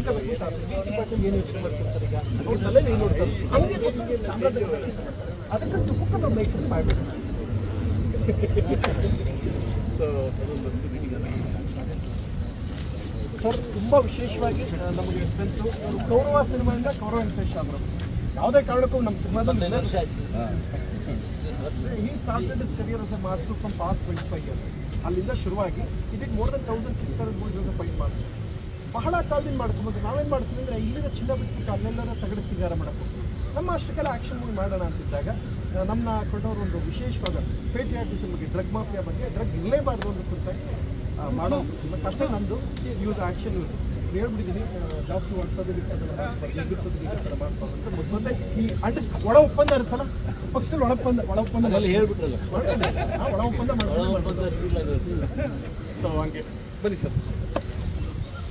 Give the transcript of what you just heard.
ಬಗ್ಗೆ sir B C Patil ಏನು ಯೋಚನೆ ಮಾಡ್ತಿರ್ತಾರೆ ಈಗ ಅವ್ರ ತಲೆಯಲ್ಲಿ ಏನು ನೋಡ್ತಾರೆ ಹಂಗೆ ಗೊತ್ತಿದೆ ಚಾಮರಾಜನಗರ ಅದಕ್ಕಂತೂ ಬುಕ್ ನಾವು ಮೇಕ್ ಮಾಡಬೇಕು ಸೊ ಅದೊಂದು ಮೀಟಿಂಗ್ ಅಲ್ಲ ಸರ್ ತುಂಬ ವಿಶೇಷವಾಗಿ ಆ, ನಮಗೆ ಸ್ಟ್ರೆಂತು ಕೌರವ ಸಿನಿಮಾಯಿಂದ ಕೌರವ ವೆಂಕಟೇಶ್ ಅವರು ಯಾವುದೇ ಕಾರಣಕ್ಕೂ ನಮ್ಮ ಸಿನಿಮಾದಲ್ಲಿ ಈ started his career as a master from past twenty five years ಅಲ್ಲಿಂದ ಶುರುವಾಗಿ it more than thousand six hundred movies as fight master ಬಹಳ ಕಾಲದಿಂದ ಮಾಡ್ಕೊಂಬಂದು ನಾವೇನು ಮಾಡ್ತೀವಿ ಅಂದರೆ ಇಲ್ಲಿನ ಚಿನ್ನ ಬಿಟ್ಟು ಅಲ್ಲೆಲ್ಲರ ತಗಡ ಸಿಂಗಾರ ಮಾಡಕ್ಕೆ ನಮ್ಮ ಅಷ್ಟಕ್ಕೆಲ್ಲ ಆ್ಯಕ್ಷನ್ ಮೂವಿ ಮಾಡೋಣ ಅಂತಿದ್ದಾಗ ಆ, ನಮ್ಮನ್ನ ಕೊಟ್ಟವರು ಒಂದು ವಿಶೇಷವಾದ ಪೇಟ್ರಿಯಾಟಿಸಮ್ ಬಗ್ಗೆ ಡ್ರಗ್ ಮಾಫಿಯಾ ಬಗ್ಗೆ ಡ್ರಗ್ ಇರಲೇಬಾರ್ದು ಅನ್ನೋ ಕುರಿತಾಗಿ ಆ, ಮಾಡೋ ಒಂದು ಸಿನಿಮಾ ಕಷ್ಟ ನಂದು ಇವ್ರದ್ದು ಆ್ಯಕ್ಷನ್ ಇವ್ರದ್ದು ಹೇಳ್ಬಿಟ್ಟಿದ್ದೀನಿ ಆ, ಜಾಸ್ತಿ ಒಡ್ಸೋದು ಗಿಡ್ಸೋದೆಲ್ಲ ಮಾಡ್ಬಾರ್ದು, ಎಗ್ರಿಸೋದು ಗಿಗ್ರಿಸೋದು ಮಾಡ್ಬಾರ್ದು ಅಂತ ಮೊದ್ಲು ಮೊದಲೇ ಈ ಅಂಡರ್ ಒಳ ಒಪ್ಪಂದ ಇರುತ್ತಲ್ಲ ಪಕ್ಷದಲ್ಲಿ ಒಳ ಒಪ್ಪಂದ ಒಳ ಒಪ್ಪಂದ ಅಲ್ಲಿ ಹೇಳ್ಬಿಟ್ರಲ್ಲ ಮಾಡ್ಕೊಂಡು, ಆ, ಒಳ ಒಪ್ಪಂದ ಮಾಡ್ಕೊಂಡು ಒಳ ಒಪ್ಪಂದ rule ಆಗಿರುತ್ತೆ. ಸೊ ಹಂಗೆ ಬನ್ನಿ ಸರ್